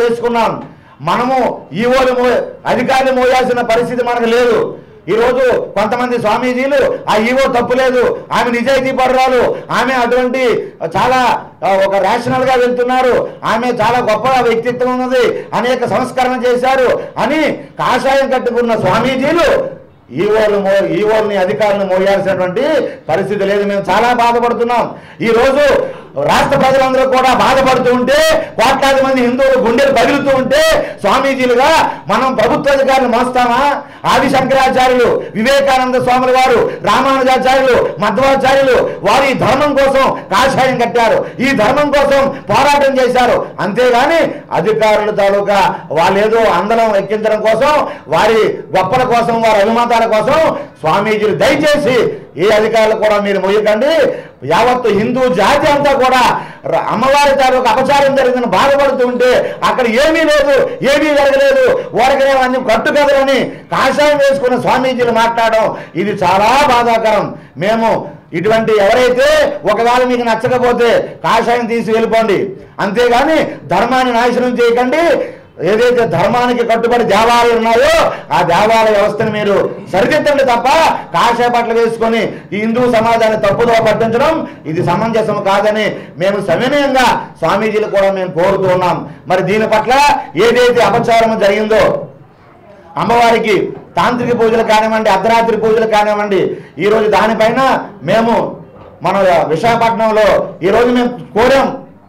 వేసుకున్నాం మనము ఈవోలు మో అధికారులు మోయాల్సిన పరిస్థితి మనకు లేదు ఈరోజు కొంతమంది స్వామీజీలు ఆ ఈవో తప్పు లేదు ఆమె నిజాయితీ పరురాలు ఆమె అటువంటి చాలా ఆ, ఒక రేషనల్ గా వెళ్తున్నారు ఆమె చాలా గొప్ప వ్యక్తిత్వం ఉన్నది అనేక సంస్కరణ చేశారు అని కాషాయం కట్టుకున్న స్వామీజీలు ఈవోలు మో ఈవోల్ని అధికారులను మోయాల్సినటువంటి పరిస్థితి లేదు మేము చాలా బాధపడుతున్నాం ఈ రోజు రాష్ట్ర ప్రజలందరూ కూడా బాధపడుతూ ఉంటే కోట్లాది మంది హిందువులు గుండెలు పగులుతూ ఉంటే స్వామీజీలుగా మనం ప్రభుత్వ అధికారులు మోస్తామా ఆది శంకరాచార్యులు వివేకానంద స్వాములు వారు రామానుజాచార్యులు మధ్వాచార్యులు వారు ఈ ధర్మం కోసం కాషాయం కట్టారు ఈ ధర్మం కోసం పోరాటం చేశారు అంతేగాని అధికారుల తాలూకా వాళ్ళేదో అందరం ఎక్కించడం కోసం వారి గొప్పల కోసం వారి అభిమతాల కోసం స్వామీజీలు దయచేసి ఏ అధికారులు కూడా మీరు మొయ్యకండి యావత్తు హిందూ జాతి అంతా కూడా ర- అమ్మవారి తాలూకు అపచారం జరిగిందని బాధపడుతూ ఉంటే అక్కడ ఏమీ లేదు ఏమీ జరగలేదు ఊరకనే అన్ని కట్టుకథలని కాషాయం వేసుకున్న స్వామీజీలు మాట్లాడడం ఇది చాలా బాధాకరం మేము ఇటువంటి ఎవరైతే ఒకవేళ మీకు నచ్చకపోతే కాషాయం తీసి వెళ్ళిపోండి అంతేగాని ధర్మాన్ని నాశనం చేయకండి ఏదైతే ధర్మానికి కట్టుబడి దేవాలయాలు ఉన్నాయో ఆ దేవాలయ వ్యవస్థను మీరు సరిదిద్దండి తప్ప కాషాయ బట్టలు వేసుకొని ఈ హిందూ సమాజాన్ని తప్పుదో పట్టించడం ఇది సమంజసం కాదని మేము సవినయంగా స్వామీజీలు కూడా మేము కోరుతూ ఉన్నాం మరి దీని పట్ల ఏదైతే అపచారం జరిగిందో అమ్మవారికి తాంత్రిక పూజలు కానివ్వండి అర్ధరాత్రి పూజలు కానివ్వండి ఈరోజు దానిపైన మేము మన విశాఖపట్నంలో ఈరోజు మేము కోరాం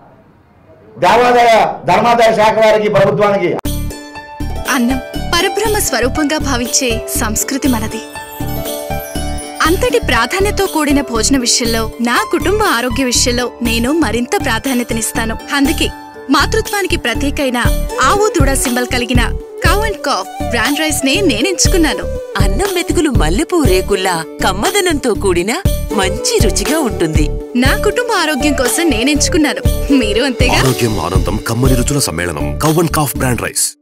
దేవాదాయ ధర్మాదాయ శాఖ వారికి ప్రభుత్వానికి అన్నం పరబ్రహ్మ స్వరూపంగా భావించే సంస్కృతి మనది అంతటి ప్రాధాన్యతతో కూడిన భోజన విషయంలో నా కుటుంబ ఆరోగ్య విషయంలో నేను మరింత ప్రాధాన్యతనిస్తాను అందుకే మాతృత్వానికి ప్రత్యేకైన ఆవు దూడ సింబల్ కలిగిన cow and calf brand rice నే నేనెంచుకున్నాను అన్నం మెతుకులు మల్లెపూ రేకుల్లా కమ్మదనంతో కూడిన మంచి రుచిగా ఉంటుంది నా కుటుంబ ఆరోగ్యం కోసం నేనెంచుకున్నాను మీరు అంతేగా ఆరోగ్యం ఆనందం కమ్మని రుచుల సమ్మేళనం cow and calf brand rice